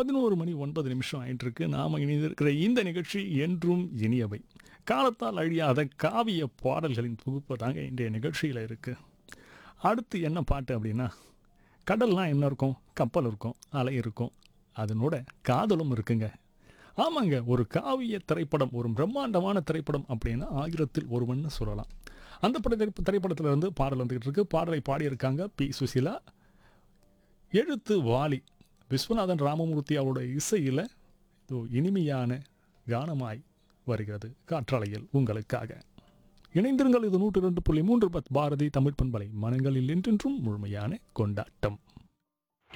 பதினோரு மணி ஒன்பது நிமிஷம் ஆயிட்டு இருக்கு நாம இணைந்திருக்கிற இந்த நிகழ்ச்சி என்றும் இனியவை காலத்தால் அழியாத காவிய பாடல்களின் தொகுப்பு தாங்க இன்றைய நிகழ்ச்சியில் இருக்கு அடுத்து என்ன பாட்டு அப்படின்னா கடல்லாம் என்ன இருக்கும் கப்பல் இருக்கும் அலை இருக்கும் அதனோட காதலும் இருக்குங்க ஆமாங்க ஒரு காவிய திரைப்படம் ஒரு பிரம்மாண்டமான திரைப்படம் அப்படின்னா ஆயிரத்தில் ஒருவன் சொல்லலாம் அந்த பட திரைப்படத்தில் இருந்து பாடல் வந்துகிட்டு இருக்கு பாடலை பாடியிருக்காங்க பி சுசீலா எழுத்து வாலி விஸ்வநாதன் ராமமூர்த்தி அவருடைய இசையில் இது இனிமையான கானமாய் வருகிறது காற்றாலையில் உங்களுக்காக இணைந்திருங்கள் இது நூற்று ரெண்டு புள்ளி மூன்று பத் பாரதி தமிழ் பண்பலை மனங்களில் என்றென்றும் முழுமையான கொண்டாட்டம்